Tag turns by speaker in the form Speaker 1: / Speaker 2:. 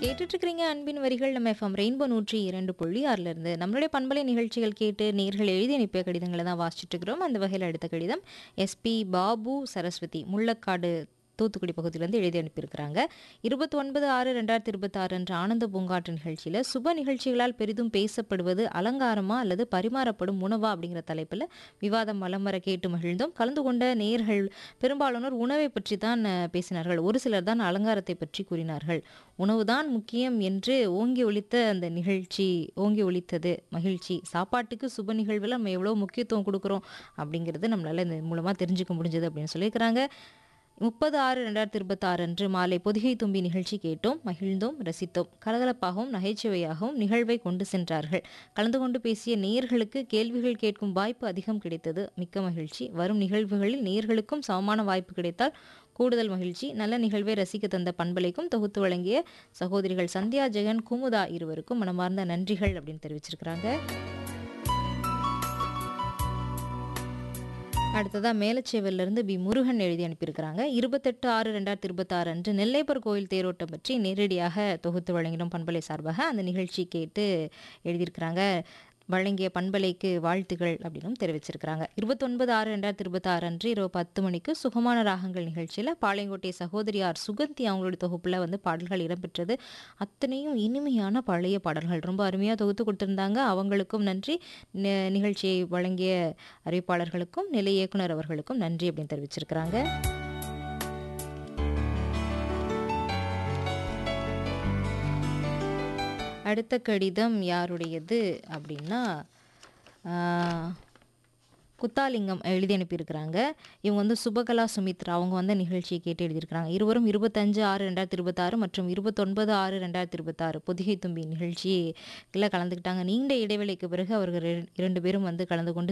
Speaker 1: கேட்டுட்டு இருக்கிறீங்க அன்பின் வரிகள் நம்ம எஃப்எம் ரெயின்போ நூற்றி இரண்டு புள்ளி ஆறுல இருந்து நம்மளுடைய பண்பலை நிகழ்ச்சிகள் கேட்டு நேர்கள் எழுதி அனுப்பிய கடிதங்களை தான் வாசிச்சுட்டு இருக்கிறோம் அந்த வகையில் அடுத்த கடிதம் எஸ்பி பாபு சரஸ்வதி முள்ளக்காடு தூத்துக்குடி பகுதியிலேருந்து எழுதி அனுப்பியிருக்கிறாங்க இருபத்தி ஒன்பது ஆறு ரெண்டாயிரத்தி இருபத்தாறு அன்று ஆனந்த பூங்காற்று நிகழ்ச்சியில் சுப நிகழ்ச்சிகளால் பெரிதும் பேசப்படுவது அலங்காரமா அல்லது பரிமாறப்படும் உணவா அப்படிங்கிற தலைப்பில் விவாதம் வலம் வர கேட்டு மகிழ்ந்தோம் கலந்து கொண்ட நேயர்கள் பெரும்பாலானோர் உணவை பற்றி தான் அஹ், பேசினார்கள் ஒரு சிலர் தான் அலங்காரத்தை பற்றி கூறினார்கள் உணவுதான் முக்கியம் என்று ஓங்கி ஒலித்த அந்த நிகழ்ச்சி ஓங்கி ஒலித்தது மகிழ்ச்சி சாப்பாட்டுக்கு சுப நிகழ்வில் நம்ம எவ்வளோ முக்கியத்துவம் கொடுக்குறோம் அப்படிங்கிறது நம்மளால இந்த மூலமாக தெரிஞ்சுக்க முடிஞ்சது அப்படின்னு சொல்லியிருக்கிறாங்க முப்பது ஆறு ரெண்டாயிரத்தி இருபத்தாறு அன்று மாலை பொதிகை தும்பி நிகழ்ச்சி கேட்டோம் மகிழ்ந்தோம் ரசித்தோம் கலகலப்பாகவும் நகைச்சுவையாகவும் நிகழ்வை கொண்டு சென்றார்கள் கலந்து கொண்டு பேசிய நேயர்களுக்கு கேள்விகள் கேட்கும் வாய்ப்பு அதிகம் கிடைத்தது மிக்க மகிழ்ச்சி வரும் நிகழ்வுகளில் நேயர்களுக்கும் சமமான வாய்ப்பு கிடைத்தால் கூடுதல் மகிழ்ச்சி நல்ல நிகழ்வை ரசிக்க தந்த பண்பலைக்கும் தொகுத்து வழங்கிய சகோதரிகள் சந்தியா ஜெகன் குமுதா இருவருக்கும் மனமார்ந்த நன்றிகள் அப்படின்னு தெரிவிச்சிருக்கிறாங்க அடுத்ததாக மேலச்சேவல்லேருந்து பி முருகன் எழுதி அனுப்பியிருக்கிறாங்க இருபத்தெட்டு ஆறு ரெண்டாயிரத்தி இருபத்தாறு அன்று நெல்லைப்பர் கோயில் தேரோட்டம் பற்றி நேரடியாக தொகுத்து வழங்கினோம் பண்பலை சார்பாக அந்த நிகழ்ச்சி கேட்டு எழுதியிருக்கிறாங்க வழங்கிய பண்பலைக்கு வாழ்த்துகள் அப்படின்னும் தெரிவிச்சிருக்கிறாங்க இருபத்தொன்பது ஆறு ரெண்டாயிரத்தி இருபத்தாறு அன்று இரவு பத்து மணிக்கு சுகமான ராகங்கள் நிகழ்ச்சியில் பாளையங்கோட்டை சகோதரியார் சுகந்தி அவங்களுடைய தொகுப்பில் வந்து பாடல்கள் இடம்பெற்றது அத்தனையும் இனிமையான பழைய பாடல்கள் ரொம்ப அருமையாக தொகுத்து கொடுத்துருந்தாங்க அவங்களுக்கும் நன்றி நி- நிகழ்ச்சியை வழங்கிய அறிவிப்பாளர்களுக்கும் நிலை இயக்குனர் அவர்களுக்கும் நன்றி அப்படின்னு தெரிவிச்சிருக்கிறாங்க அடுத்த கடிதம் யாருடையது அப்படின்னா ஆஹ், குத்தாலிங்கம் எழுதி அனுப்பியிருக்கிறாங்க இவங்க வந்து சுபகலா சுமித்ரா அவங்க வந்து நிகழ்ச்சியை கேட்டு எழுதியிருக்கிறாங்க இருவரும் இருபத்தஞ்சு ஆறு ரெண்டாயிரத்தி இருபத்தாறு மற்றும் இருபத்தொன்பது ஆறு ரெண்டாயிரத்தி இருபத்தாறு பொதிகை தும்பி நிகழ்ச்சியில் கலந்துக்கிட்டாங்க நீண்ட இடைவெளிக்கு பிறகு அவர்கள் ரெ- இரண்டு பேரும் வந்து கலந்து கொண்டு